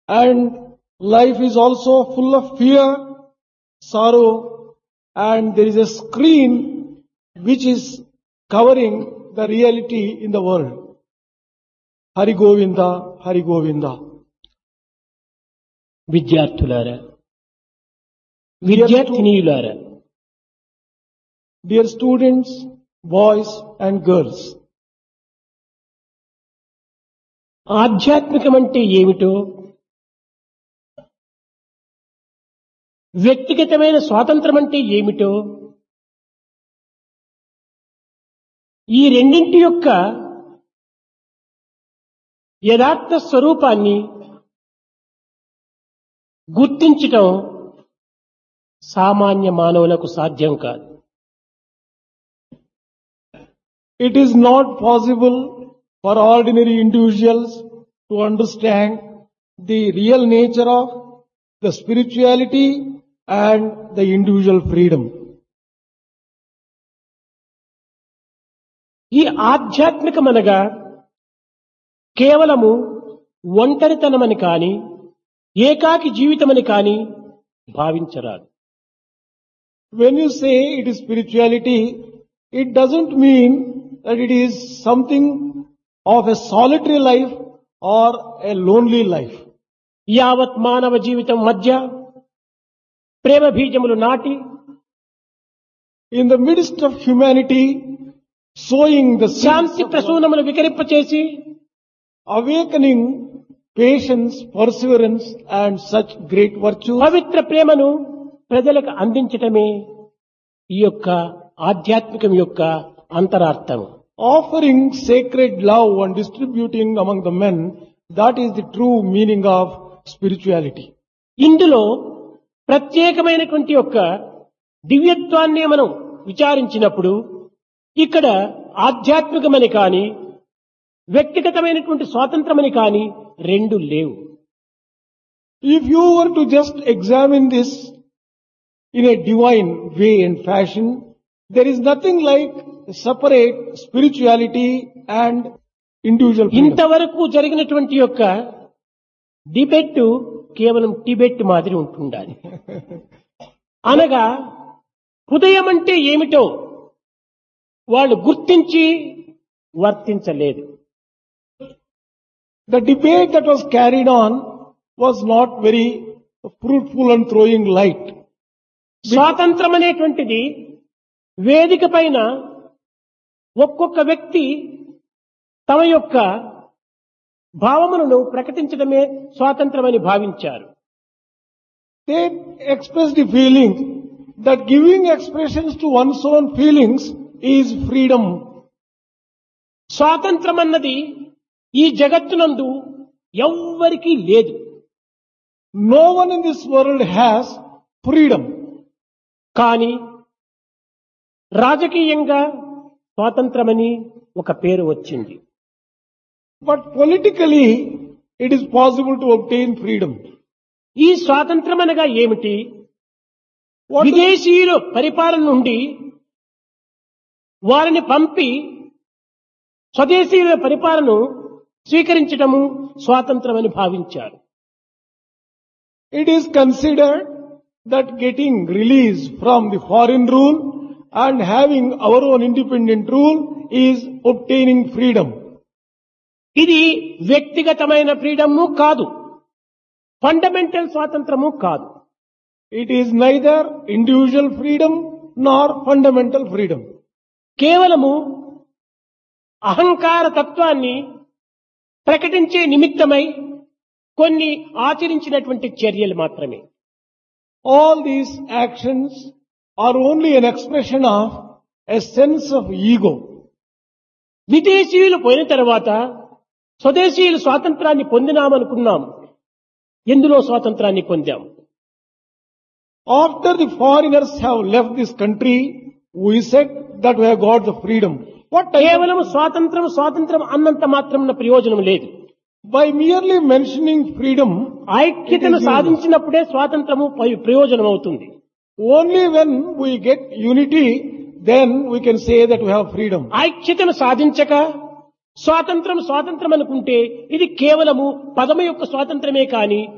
And life is also full of fear, sorrow, and there is a screen which is covering the reality in the world. Hari Govinda, Hari Govinda. విద్యార్థులారా విద్యార్థినీయులారా Dear students, boys and girls, ఆధ్యాత్మికం అంటే ఏమిటో వ్యక్తిగతమైన స్వాతంత్రం అంటే ఏమిటో ఈ రెండింటి యొక్క యథార్థ స్వరూపాన్ని గుర్తించటం సామాన్య మానవులకు సాధ్యం కాదు it is not possible for ordinary individuals to understand the real nature of the spirituality and the individual freedom. ఈ ఆధ్యాత్మికమనగా కేవలము ఒంటరితనమని కాని ఏకాకి జీవితమని కాని భావించరాదు When you say it is spirituality, it doesn't mean that it is something of a solitary life or a lonely life. యావత్ మానవ జీవితం మధ్య ప్రేమ బీజములు నాటి In the midst of humanity, sowing the seeds Shanti of ప్రసూనములు వికరింపచేసి awakening patience, perseverance and such great virtues. పవిత్ర ప్రేమను ప్రజలకు అందించటమే ఈ యొక్క ఆధ్యాత్మికం యొక్క అంతరార్థం Offering sacred love and distributing among the men, that is the true meaning of spirituality. ఇందులో ప్రత్యేకమైనటువంటి యొక్క దివ్యత్వాన్ని మనం విచారించినప్పుడు ఇక్కడ ఆధ్యాత్మికమని కాని వ్యక్తిగతమైనటువంటి స్వాతంత్రమని కాని రెండు లేవు If you were to just examine this in a divine way and fashion, there is nothing like separate spirituality and individual freedom. ఇంతవరకు జరిగినటువంటి యొక్క డిబెట్ కేవలం టిబెట్ మాదిరి ఉంటుండాలి అనగా హృదయం అంటే ఏమిటో వాళ్ళు గుర్తించి వర్తించలేదు The debate that was carried on was not very fruitful and throwing light. స్వాతంత్రం అనేటువంటిది వేదిక పైన ఒక్కొక్క వ్యక్తి తమ యొక్క భావములను ప్రకటించడమే స్వాతంత్రమని భావించారు They expressed the feeling that giving expressions to one's own feelings is freedom. స్వాతంత్రం అన్నది ఈ జగత్తునందు ఎవ్వరికీ లేదు No one in this world has freedom. కానీ రాజకీయంగా స్వాతంత్రమని ఒక పేరు వచ్చింది But politically, it is possible to obtain freedom. ఈ స్వాతంత్రం అనగా ఏమిటి What is- విదేశీయుల పరిపాలన నుండి వారిని పంపి స్వదేశీయుల పరిపాలనను స్వీకరించడము స్వాతంత్రమని భావించారు It is considered that getting release from the foreign rule and having our own independent rule is obtaining freedom. ఇది వ్యక్తిగతమైన ఫ్రీడము కాదు ఫండమెంటల్ స్వాతంత్రము కాదు It is neither individual freedom nor fundamental freedom. కేవలము అహంకార తత్వాన్ని ప్రకటించే నిమిత్తమై కొన్ని ఆచరించినటువంటి చర్యలు మాత్రమే All these actions are only an expression of a sense of ego. విదేశీయులు పోయిన తర్వాత స్వదేశీయులు స్వాతంత్రాన్ని పొందినామనుకున్నాం ఎందులో స్వాతంత్రాన్ని పొందాం After the foreigners have left this country, we said that we have got the freedom. What type of- కేవలం స్వాతంత్రం స్వాతంత్రం అన్నంత మాత్రం ప్రయోజనం లేదు by merely mentioning freedom, ఐక్యతను సాధించినప్పుడే స్వాతంత్రము పై- ప్రయోజనం అవుతుంది only when we get unity, then we can say that we have freedom. ఐక్యతను సాధించక స్వాతంత్రం స్వాతంత్రం అనుకుంటే ఇది కేవలము పదము యొక్క స్వాతంత్రమే కాని